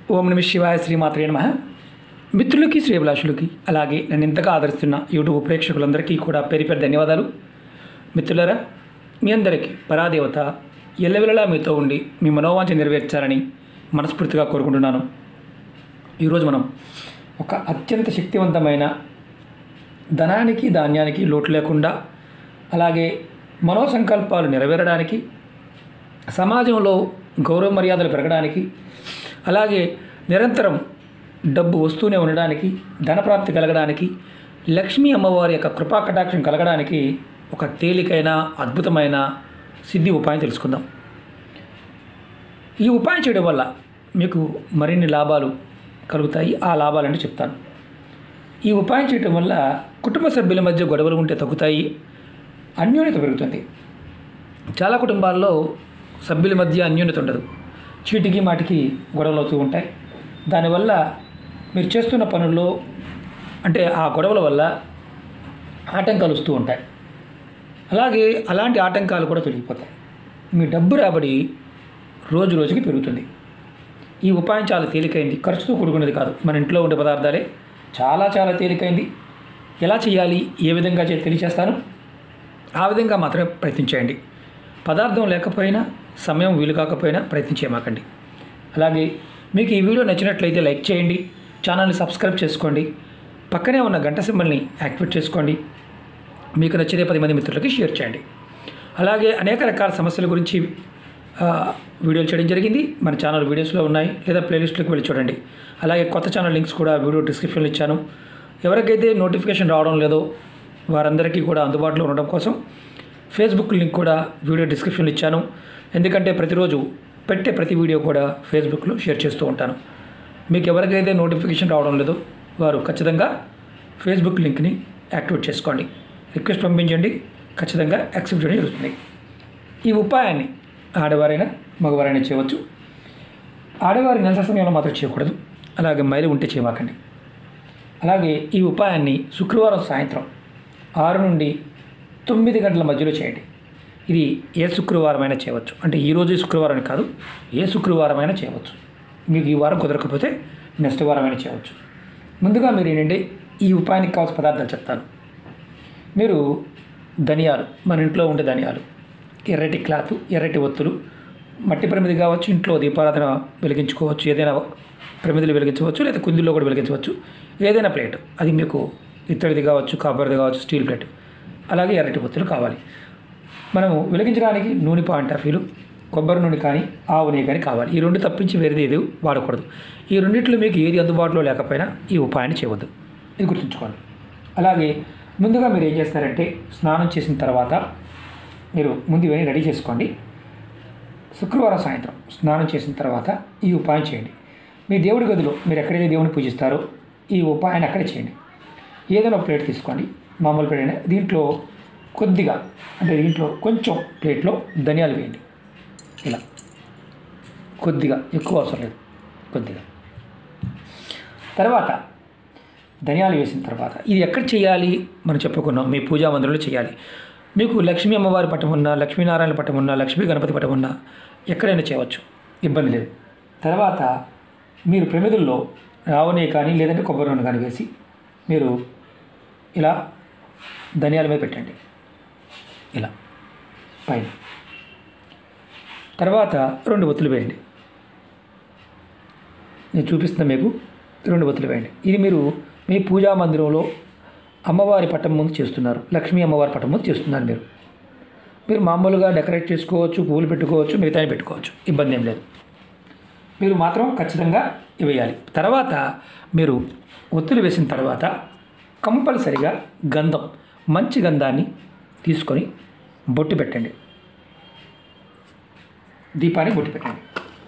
ఓం నమ శివాయ శ్రీమాత్రే నమ మిత్రులకి శ్రీభిలాషులకి అలాగే నన్ను ఇంతగా ఆదరిస్తున్న యూట్యూబ్ ప్రేక్షకులందరికీ కూడా పేరు పేరు ధన్యవాదాలు మిత్రులరా మీ అందరికీ పరాదేవత ఎల్లవెల్లలా మీతో ఉండి మీ మనోవాంఛ నెరవేర్చాలని మనస్ఫూర్తిగా కోరుకుంటున్నాను ఈరోజు మనం ఒక అత్యంత శక్తివంతమైన ధనానికి ధాన్యానికి లోటు లేకుండా అలాగే మనోసంకల్పాలు నెరవేరడానికి సమాజంలో గౌరవ మర్యాదలు పెరగడానికి అలాగే నిరంతరం డబ్బు వస్తూనే ఉండడానికి ధనప్రాప్తి కలగడానికి లక్ష్మీ అమ్మవారి యొక్క కృపా కటాక్షం కలగడానికి ఒక తేలికైన అద్భుతమైన సిద్ధి ఉపాయం తెలుసుకుందాం ఈ ఉపాయం చేయడం వల్ల మీకు మరిన్ని లాభాలు కలుగుతాయి ఆ లాభాలంటే చెప్తాను ఈ ఉపాయం చేయడం వల్ల కుటుంబ సభ్యుల మధ్య గొడవలు ఉంటే తగ్గుతాయి అన్యోన్యత పెరుగుతుంది చాలా కుటుంబాల్లో సభ్యుల మధ్య అన్యోన్యత ఉండదు చీటికి మాటికి గొడవలు అవుతూ ఉంటాయి దానివల్ల మీరు చేస్తున్న పనుల్లో అంటే ఆ గొడవల వల్ల ఆటంకాలు వస్తూ ఉంటాయి అలాగే అలాంటి ఆటంకాలు కూడా తొలగిపోతాయి మీ డబ్బు రాబడి రోజు రోజుకి పెరుగుతుంది ఈ ఉపాయం చాలా తేలికైంది ఖర్చుతో కూడుకున్నది కాదు మన ఇంట్లో ఉండే పదార్థాలే చాలా చాలా తేలికైంది ఎలా చేయాలి ఏ విధంగా చేయాలి తెలియచేస్తాను ఆ విధంగా మాత్రమే ప్రయత్నించేయండి పదార్థం లేకపోయినా సమయం వీలు కాకపోయినా ప్రయత్నించేయమాకండి అలాగే మీకు ఈ వీడియో నచ్చినట్లయితే లైక్ చేయండి ఛానల్ని సబ్స్క్రైబ్ చేసుకోండి పక్కనే ఉన్న గంట సింబల్ని యాక్టివేట్ చేసుకోండి మీకు నచ్చితే పది మంది మిత్రులకి షేర్ చేయండి అలాగే అనేక రకాల సమస్యల గురించి ఆ, వీడియోలు చేయడం జరిగింది మన ఛానల్ వీడియోస్లో ఉన్నాయి లేదా ప్లేలిస్ట్లోకి వెళ్ళి చూడండి అలాగే కొత్త ఛానల్ లింక్స్ కూడా వీడియో డిస్క్రిప్షన్లో ఇచ్చాను ఎవరికైతే నోటిఫికేషన్ రావడం లేదో వారందరికీ కూడా అందుబాటులో ఉండడం కోసం ఫేస్బుక్ లింక్ కూడా వీడియో డిస్క్రిప్షన్లో ఇచ్చాను ఎందుకంటే ప్రతిరోజు పెట్టే ప్రతి వీడియో కూడా ఫేస్బుక్లో షేర్ చేస్తూ ఉంటాను మీకు ఎవరికైతే నోటిఫికేషన్ రావడం లేదో వారు ఖచ్చితంగా ఫేస్బుక్ లింక్ని యాక్టివేట్ చేసుకోండి రిక్వెస్ట్ పంపించండి ఖచ్చితంగా యాక్సెప్ట్ చేయడం జరుగుతుంది ఈ ఉపాయాన్ని ఆడవారైనా మగవారైనా చేయవచ్చు ఆడవారి నెలసరి సమయంలో మాత్రం చేయకూడదు అలాగే మైలు ఉంటే చేయమాకండి అలాగే ఈ ఉపాయాన్ని శుక్రవారం సాయంత్రం ఆరు నుండి తొమ్మిది గంటల మధ్యలో చేయండి ఇది ఏ శుక్రవారమైనా చేయవచ్చు అంటే ఈ రోజు శుక్రవారం అని కాదు ఏ శుక్రవారమైనా చేయవచ్చు మీకు ఈ వారం కుదరకపోతే నెక్స్ట్ వారమైనా చేయవచ్చు ముందుగా మీరు ఏంటంటే ఈ ఉపాయానికి కావాల్సిన పదార్థాలు చెప్తాను మీరు ధనియాలు మన ఇంట్లో ఉండే ధనియాలు ఎర్రటి క్లాత్ ఎర్రటి ఒత్తులు మట్టి ప్రమిది కావచ్చు ఇంట్లో దీపారాధన వెలిగించుకోవచ్చు ఏదైనా ప్రమిదిలు వెలిగించవచ్చు లేదా కుందిలో కూడా వెలిగించవచ్చు ఏదైనా ప్లేట్ అది మీకు ఇత్తడిది కావచ్చు కాపర్ది కావచ్చు స్టీల్ ప్లేట్ అలాగే ఎర్రటి ఒత్తులు కావాలి మనము వెలిగించడానికి నూనె పాయింటాఫీలు కొబ్బరి నూనె కానీ ఆవు నెయ్యి కానీ కావాలి ఈ రెండు తప్పించి వేరేది ఏది వాడకూడదు ఈ రెండిట్లో మీకు ఏది అందుబాటులో లేకపోయినా ఈ ఉపాయాన్ని చేయవద్దు ఇది గుర్తుంచుకోండి అలాగే ముందుగా మీరు ఏం చేస్తారంటే స్నానం చేసిన తర్వాత మీరు ముందు ఇవన్నీ రెడీ చేసుకోండి శుక్రవారం సాయంత్రం స్నానం చేసిన తర్వాత ఈ ఉపాయం చేయండి మీ దేవుడి గదిలో మీరు ఎక్కడైతే దేవుని పూజిస్తారో ఈ ఉపాయాన్ని అక్కడే చేయండి ఏదైనా ఒక ప్లేట్ తీసుకోండి మామూలు ప్లేట్ అయినా దీంట్లో కొద్దిగా అంటే దీంట్లో కొంచెం ప్లేట్లో ధనియాలు వేయండి ఇలా కొద్దిగా ఎక్కువ అవసరం లేదు కొద్దిగా తర్వాత ధనియాలు వేసిన తర్వాత ఇది ఎక్కడ చేయాలి మనం చెప్పుకున్నాం మీ పూజా మందిరంలో చేయాలి మీకు లక్ష్మీ అమ్మవారి పటం ఉన్నా లక్ష్మీనారాయణ పటం ఉన్నా లక్ష్మీ గణపతి పటం ఉన్నా ఎక్కడైనా చేయవచ్చు ఇబ్బంది లేదు తర్వాత మీరు ప్రమిదుల్లో రావనే కానీ లేదంటే కొబ్బరి నూనె కానీ వేసి మీరు ఇలా ధనియాల మీద పెట్టండి ఇలా పైన తర్వాత రెండు ఒత్తులు వేయండి నేను చూపిస్తున్న మీకు రెండు ఒత్తులు వేయండి ఇది మీరు మీ పూజా మందిరంలో అమ్మవారి పట్టం ముందు చేస్తున్నారు లక్ష్మీ అమ్మవారి పట్టం ముందు చేస్తున్నారు మీరు మీరు మామూలుగా డెకరేట్ చేసుకోవచ్చు పువ్వులు పెట్టుకోవచ్చు మిగతా పెట్టుకోవచ్చు ఇబ్బంది ఏం లేదు మీరు మాత్రం ఖచ్చితంగా వేయాలి తర్వాత మీరు ఒత్తులు వేసిన తర్వాత కంపల్సరిగా గంధం మంచి గంధాన్ని తీసుకొని బొట్టు పెట్టండి దీపానికి బొట్టు పెట్టండి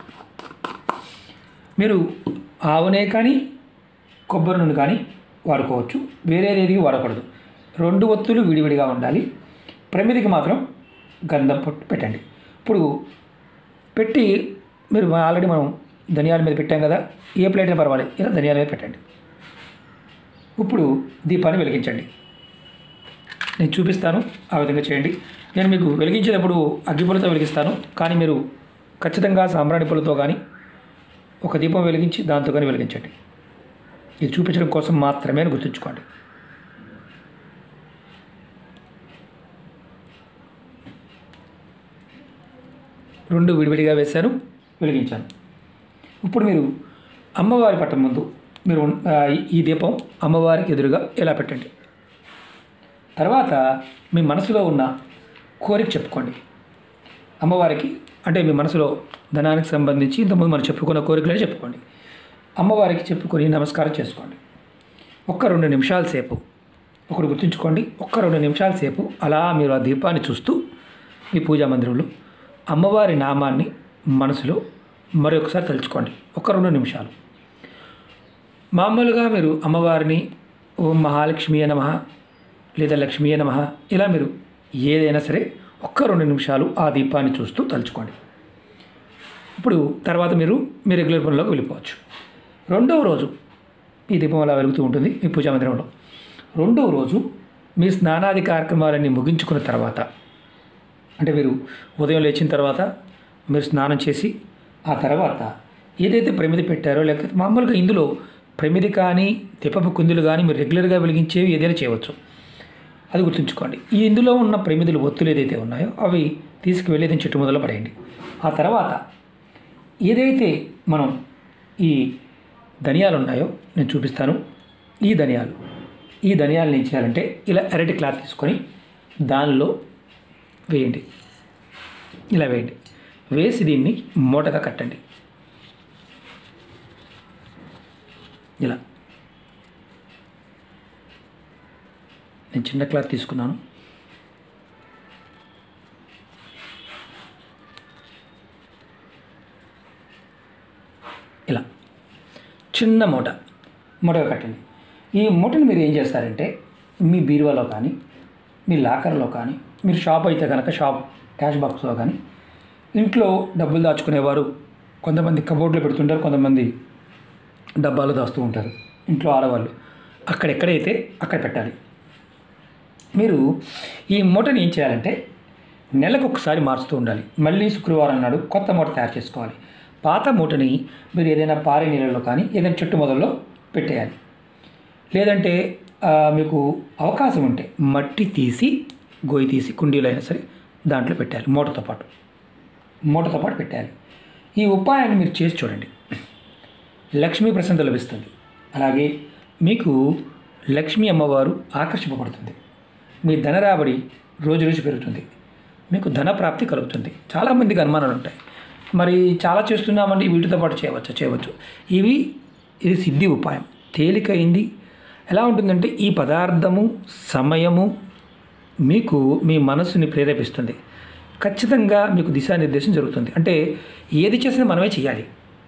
మీరు ఆవునే కానీ కొబ్బరి నూనె కానీ వాడుకోవచ్చు వేరేదేది వాడకూడదు రెండు ఒత్తులు విడివిడిగా ఉండాలి ప్రమిదికి మాత్రం గంధం పొట్టు పెట్టండి ఇప్పుడు పెట్టి మీరు ఆల్రెడీ మనం ధనియాల మీద పెట్టాం కదా ఏ ప్లేట్ అయినా పర్వాలేదు ఇలా ధనియాల మీద పెట్టండి ఇప్పుడు దీపాన్ని వెలిగించండి నేను చూపిస్తాను ఆ విధంగా చేయండి నేను మీకు వెలిగించేటప్పుడు అగ్గిపులతో వెలిగిస్తాను కానీ మీరు ఖచ్చితంగా సాంబ్రాణి పుల్లతో కానీ ఒక దీపం వెలిగించి దాంతో కానీ వెలిగించండి ఇది చూపించడం కోసం మాత్రమే అని గుర్తుంచుకోండి రెండు విడివిడిగా వేశాను వెలిగించాను ఇప్పుడు మీరు అమ్మవారి పట్టం ముందు మీరు ఉన్- ఆ, ఈ దీపం అమ్మవారికి ఎదురుగా ఇలా పెట్టండి తర్వాత మీ మనసులో ఉన్న కోరిక చెప్పుకోండి అమ్మవారికి అంటే మీ మనసులో ధనానికి సంబంధించి ఇంతకుముందు మనం చెప్పుకున్న కోరికలని చెప్పుకోండి అమ్మవారికి చెప్పుకొని నమస్కారం చేసుకోండి ఒక్క రెండు నిమిషాల సేపు ఒకటి గుర్తుంచుకోండి ఒక్క రెండు నిమిషాల సేపు అలా మీరు ఆ దీపాన్ని చూస్తూ మీ పూజా మందిరంలో అమ్మవారి నామాన్ని మనసులో మరొకసారి తలుచుకోండి ఒక్క రెండు నిమిషాలు మామూలుగా మీరు అమ్మవారిని ఓం మహాలక్ష్మి నమ లేదా లక్ష్మీ నమ ఇలా మీరు ఏదైనా సరే ఒక్క రెండు నిమిషాలు ఆ దీపాన్ని చూస్తూ తలుచుకోండి ఇప్పుడు తర్వాత మీరు మీ రెగ్యులర్ పనులకు వెళ్ళిపోవచ్చు రెండవ రోజు ఈ దీపం అలా వెలుగుతూ ఉంటుంది మీ పూజా మందిరంలో రెండవ రోజు మీ స్నానాది కార్యక్రమాలన్నీ ముగించుకున్న తర్వాత అంటే మీరు ఉదయం లేచిన తర్వాత మీరు స్నానం చేసి ఆ తర్వాత ఏదైతే ప్రమిది పెట్టారో లేకపోతే మామూలుగా ఇందులో ప్రమిది కానీ తిప్పపు కుందులు కానీ మీరు రెగ్యులర్గా వెలిగించేవి ఏదైనా చేయవచ్చు అది గుర్తుంచుకోండి ఈ ఇందులో ఉన్న ప్రమిదులు ఒత్తులు ఏదైతే ఉన్నాయో అవి తీసుకువెళ్ళి ఏదైనా చెట్టు మొదలు పడేయండి ఆ తర్వాత ఏదైతే మనం ఈ ధనియాలు ఉన్నాయో నేను చూపిస్తాను ఈ ధనియాలు ఈ ధనియాలను ఏం చేయాలంటే ఇలా ఎరటి క్లాత్ తీసుకొని దానిలో వేయండి ఇలా వేయండి వేసి దీన్ని మూటగా కట్టండి ఇలా నేను చిన్న క్లాత్ తీసుకున్నాను ఇలా చిన్న మూట మూటగా కట్టండి ఈ మూటని మీరు ఏం చేస్తారంటే మీ బీరువాలో కానీ మీ లాకర్లో కానీ మీరు షాప్ అయితే కనుక షాప్ క్యాష్ బాక్స్లో కానీ ఇంట్లో డబ్బులు దాచుకునేవారు కొంతమంది కబోర్డ్లో పెడుతుంటారు కొంతమంది డబ్బాలు దాస్తూ ఉంటారు ఇంట్లో ఆడవాళ్ళు అక్కడెక్కడైతే అక్కడ పెట్టాలి మీరు ఈ మూటని ఏం చేయాలంటే నెలకు ఒకసారి మారుస్తూ ఉండాలి మళ్ళీ శుక్రవారం నాడు కొత్త మూట తయారు చేసుకోవాలి పాత మూటని మీరు ఏదైనా పారే నీళ్ళలో కానీ ఏదైనా చెట్టు మొదల్లో పెట్టేయాలి లేదంటే ఆ, మీకు అవకాశం ఉంటే మట్టి తీసి గోయి తీసి కుండీలో అయినా సరే దాంట్లో పెట్టాలి మూటతో పాటు మూటతో పాటు పెట్టాలి ఈ ఉపాయాన్ని మీరు చేసి చూడండి లక్ష్మీ ప్రసన్నత లభిస్తుంది అలాగే మీకు లక్ష్మీ అమ్మవారు ఆకర్షింపబడుతుంది మీ ధన రాబడి రోజు రోజు పెరుగుతుంది మీకు ధన ప్రాప్తి కలుగుతుంది చాలామందికి అనుమానాలు ఉంటాయి మరి చాలా చేస్తున్నామండి వీటితో పాటు చేయవచ్చు చేయవచ్చు ఇవి ఇది సిద్ధి ఉపాయం తేలికైంది ఎలా ఉంటుందంటే ఈ పదార్థము సమయము మీకు మీ మనస్సుని ప్రేరేపిస్తుంది ఖచ్చితంగా మీకు దిశానిర్దేశం జరుగుతుంది అంటే ఏది చేసినా మనమే చేయాలి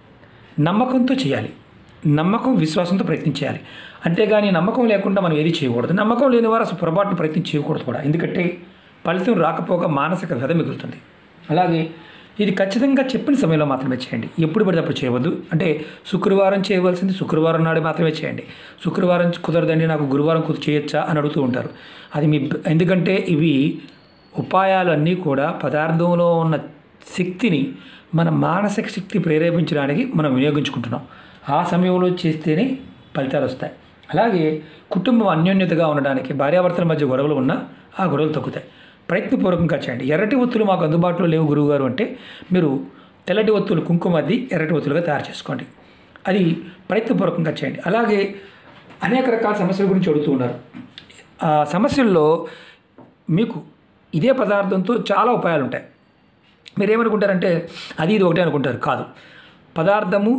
నమ్మకంతో చేయాలి నమ్మకం విశ్వాసంతో ప్రయత్నం చేయాలి అంతేగాని నమ్మకం లేకుండా మనం ఏది చేయకూడదు నమ్మకం లేని వారు అసలు పొరపాటున ప్రయత్నం చేయకూడదు కూడా ఎందుకంటే ఫలితం రాకపోగా మానసిక వ్యధ మిగులుతుంది అలాగే ఇది ఖచ్చితంగా చెప్పిన సమయంలో మాత్రమే చేయండి ఎప్పుడు పడితే అప్పుడు చేయవద్దు అంటే శుక్రవారం చేయవలసింది శుక్రవారం నాడు మాత్రమే చేయండి శుక్రవారం కుదరదండి నాకు గురువారం కుదు చేయొచ్చా అని అడుగుతూ ఉంటారు అది మీ ఎందుకంటే ఇవి ఉపాయాలు అన్నీ కూడా పదార్థంలో ఉన్న శక్తిని మన మానసిక శక్తి ప్రేరేపించడానికి మనం వినియోగించుకుంటున్నాం ఆ సమయంలో చేస్తేనే ఫలితాలు వస్తాయి అలాగే కుటుంబం అన్యోన్యతగా ఉండడానికి భార్యాభర్తల మధ్య గొడవలు ఉన్నా ఆ గొడవలు తగ్గుతాయి ప్రయత్నపూర్వకంగా చేయండి ఎర్రటి ఒత్తులు మాకు అందుబాటులో లేవు గురువుగారు అంటే మీరు తెల్లటి ఒత్తులు కుంకుమద్ది ఎర్రటి ఒత్తులుగా తయారు చేసుకోండి అది ప్రయత్నపూర్వకంగా చేయండి అలాగే అనేక రకాల సమస్యల గురించి అడుగుతూ ఉన్నారు ఆ సమస్యల్లో మీకు ఇదే పదార్థంతో చాలా ఉపాయాలు ఉంటాయి మీరు ఏమనుకుంటారంటే అది ఇది ఒకటే అనుకుంటారు కాదు పదార్థము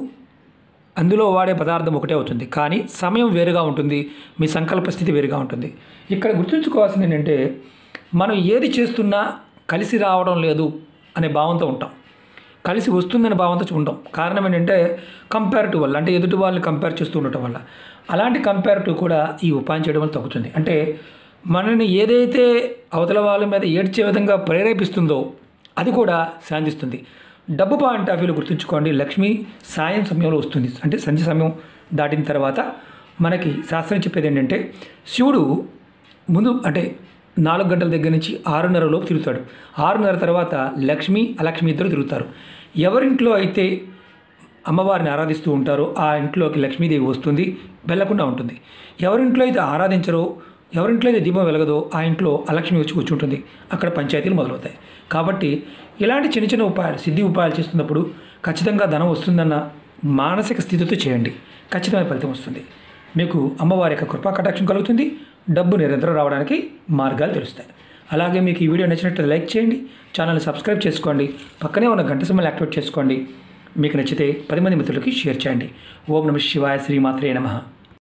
అందులో వాడే పదార్థం ఒకటే అవుతుంది కానీ సమయం వేరుగా ఉంటుంది మీ సంకల్ప స్థితి వేరుగా ఉంటుంది ఇక్కడ గుర్తుంచుకోవాల్సింది ఏంటంటే మనం ఏది చేస్తున్నా కలిసి రావడం లేదు అనే భావంతో ఉంటాం కలిసి వస్తుందనే భావంతో ఉంటాం కారణం ఏంటంటే కంపారిటివ్ వల్ల అంటే ఎదుటి వాళ్ళని కంపేర్ చేస్తూ ఉండటం వల్ల అలాంటి కంపారిటివ్ కూడా ఈ ఉపాయం చేయడం వల్ల తగ్గుతుంది అంటే మనని ఏదైతే అవతల వాళ్ళ మీద ఏడ్చే విధంగా ప్రేరేపిస్తుందో అది కూడా శాంతిస్తుంది డబ్బు పాయింట్ ఆఫ్ వ్యూలో గుర్తుంచుకోండి లక్ష్మి సాయం సమయంలో వస్తుంది అంటే సంధ్య సమయం దాటిన తర్వాత మనకి శాస్త్రం చెప్పేది ఏంటంటే శివుడు ముందు అంటే నాలుగు గంటల దగ్గర నుంచి ఆరున్నర లోపు తిరుగుతాడు ఆరున్నర తర్వాత లక్ష్మి అలక్ష్మి ఇద్దరు తిరుగుతారు ఎవరింట్లో అయితే అమ్మవారిని ఆరాధిస్తూ ఉంటారో ఆ ఇంట్లోకి లక్ష్మీదేవి వస్తుంది వెళ్లకుండా ఉంటుంది ఎవరింట్లో అయితే ఆరాధించరో ఎవరింట్లో అయితే దీపం వెలగదో ఆ ఇంట్లో అలక్ష్మి వచ్చి కూర్చుంటుంది అక్కడ పంచాయతీలు మొదలవుతాయి కాబట్టి ఇలాంటి చిన్న చిన్న ఉపాయాలు సిద్ధి ఉపాయాలు చేస్తున్నప్పుడు ఖచ్చితంగా ధనం వస్తుందన్న మానసిక స్థితితో చేయండి ఖచ్చితమైన ఫలితం వస్తుంది మీకు అమ్మవారి యొక్క కృపా కటాక్షం కలుగుతుంది డబ్బు నిరంతరం రావడానికి మార్గాలు తెలుస్తాయి అలాగే మీకు ఈ వీడియో నచ్చినట్లయితే లైక్ చేయండి ఛానల్ని సబ్స్క్రైబ్ చేసుకోండి పక్కనే ఉన్న గంట సింబల్ యాక్టివేట్ చేసుకోండి మీకు నచ్చితే పది మంది మిత్రులకి షేర్ చేయండి ఓం నమ శివాయ శ్రీమాత్రే నమః